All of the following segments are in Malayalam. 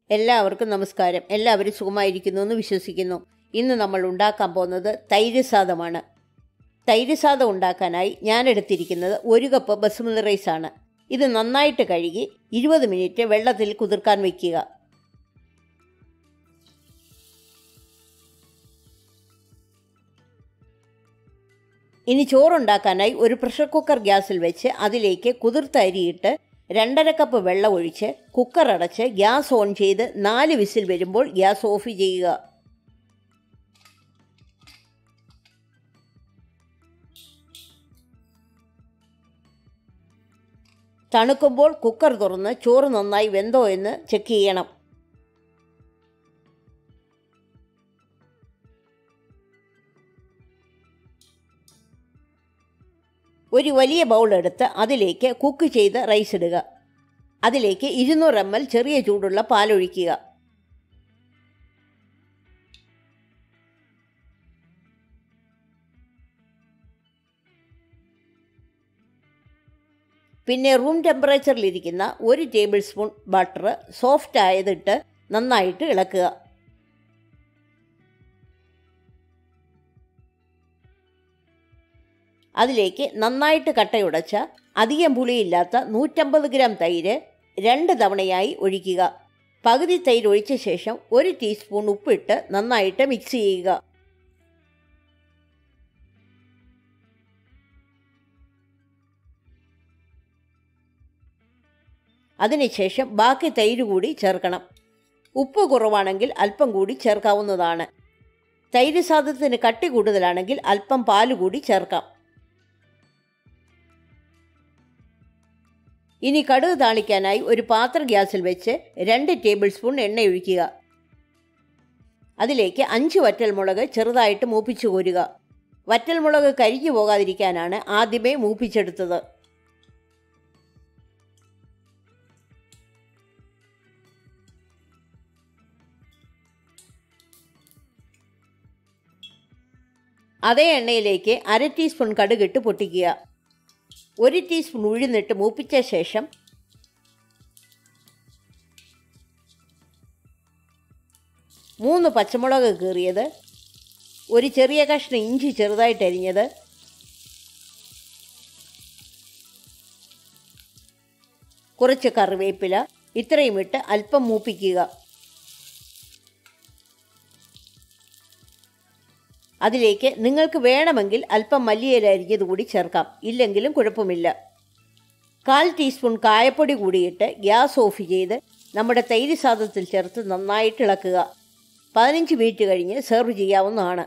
എല്ലാവർക്കും നമസ്കാരം എല്ലാവരും സുഖമായിരിക്കുന്നു എന്ന് വിശ്വസിക്കുന്നു ഇന്ന് നമ്മൾ ഉണ്ടാക്കാൻ പോകുന്നത് തൈര് സാദമാണ് തൈര് സാദം ഉണ്ടാക്കാനായി ഞാൻ എടുത്തിരിക്കുന്നത് ഒരു കപ്പ് ബസുമതി റൈസാണ് ഇത് നന്നായിട്ട് കഴുകി ഇരുപത് മിനിറ്റ് വെള്ളത്തിൽ കുതിർക്കാൻ വയ്ക്കുക ഇനി ചോറുണ്ടാക്കാനായി ഒരു പ്രഷർ കുക്കർ ഗ്യാസിൽ വെച്ച് അതിലേക്ക് കുതിർത്ത അരിയിട്ട് രണ്ടര കപ്പ് വെള്ളം ഒഴിച്ച് കുക്കർ അടച്ച് ഗ്യാസ് ഓൺ ചെയ്ത് നാല് വിസിൽ വരുമ്പോൾ ഗ്യാസ് ഓഫ് ചെയ്യുക തണുക്കുമ്പോൾ കുക്കർ തുറന്ന് ചോറ് നന്നായി വെന്തോ എന്ന് ചെക്ക് ചെയ്യണം ഒരു വലിയ ബൗൾ എടുത്ത് അതിലേക്ക് കുക്ക് ചെയ്ത് റൈസ് ഇടുക അതിലേക്ക് ഇരുന്നൂറ് എം എൽ ചെറിയ ചൂടുള്ള പാലൊഴിക്കുക പിന്നെ റൂം ടെമ്പറേച്ചറിലിരിക്കുന്ന ഒരു ടേബിൾ സ്പൂൺ ബട്ടർ സോഫ്റ്റ് ആയതിട്ട് നന്നായിട്ട് ഇളക്കുക അതിലേക്ക് നന്നായിട്ട് കട്ടയുടച്ച അധികം പുളിയില്ലാത്ത നൂറ്റമ്പത് ഗ്രാം തൈര് രണ്ട് തവണയായി ഒഴിക്കുക പകുതി തൈര് ഒഴിച്ച ശേഷം ഒരു ടീസ്പൂൺ ഉപ്പിട്ട് നന്നായിട്ട് മിക്സ് ചെയ്യുക അതിനുശേഷം ബാക്കി തൈര് കൂടി ചേർക്കണം ഉപ്പ് കുറവാണെങ്കിൽ അല്പം കൂടി ചേർക്കാവുന്നതാണ് തൈര് സാധത്തിന് കട്ടി കൂടുതലാണെങ്കിൽ അല്പം പാല് കൂടി ചേർക്കാം ഇനി കടുക് താളിക്കാനായി ഒരു പാത്രം ഗ്യാസിൽ വെച്ച് രണ്ട് ടേബിൾ സ്പൂൺ എണ്ണ ഒഴിക്കുക അതിലേക്ക് അഞ്ച് വറ്റൽമുളക് ചെറുതായിട്ട് മൂപ്പിച്ചു കോരുക വറ്റൽമുളക് കരിഞ്ഞു പോകാതിരിക്കാനാണ് ആദ്യമേ മൂപ്പിച്ചെടുത്തത് അതേ എണ്ണയിലേക്ക് അര ടീസ്പൂൺ കടുകിട്ട് പൊട്ടിക്കുക ഒരു ടീസ്പൂൺ ഉഴുന്നിട്ട് മൂപ്പിച്ച ശേഷം മൂന്ന് പച്ചമുളക് കീറിയത് ഒരു ചെറിയ കഷ്ണം ഇഞ്ചി ചെറുതായിട്ട് അരിഞ്ഞത് കുറച്ച് കറിവേപ്പില ഇത്രയും ഇട്ട് അല്പം മൂപ്പിക്കുക അതിലേക്ക് നിങ്ങൾക്ക് വേണമെങ്കിൽ അല്പം മല്ലിയില അരിഞ്ഞത് കൂടി ചേർക്കാം ഇല്ലെങ്കിലും കുഴപ്പമില്ല കാൽ ടീസ്പൂൺ കായപ്പൊടി കൂടിയിട്ട് ഗ്യാസ് ഓഫ് ചെയ്ത് നമ്മുടെ തൈര് സാദത്തിൽ ചേർത്ത് നന്നായിട്ട് ഇളക്കുക പതിനഞ്ച് മിനിറ്റ് കഴിഞ്ഞ് സെർവ് ചെയ്യാവുന്നതാണ്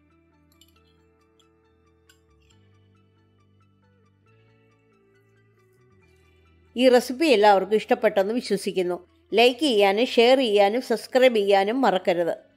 ഈ റെസിപ്പി എല്ലാവർക്കും ഇഷ്ടപ്പെട്ടെന്ന് വിശ്വസിക്കുന്നു ലൈക്ക് ചെയ്യാനും ഷെയർ ചെയ്യാനും സബ്സ്ക്രൈബ് ചെയ്യാനും മറക്കരുത്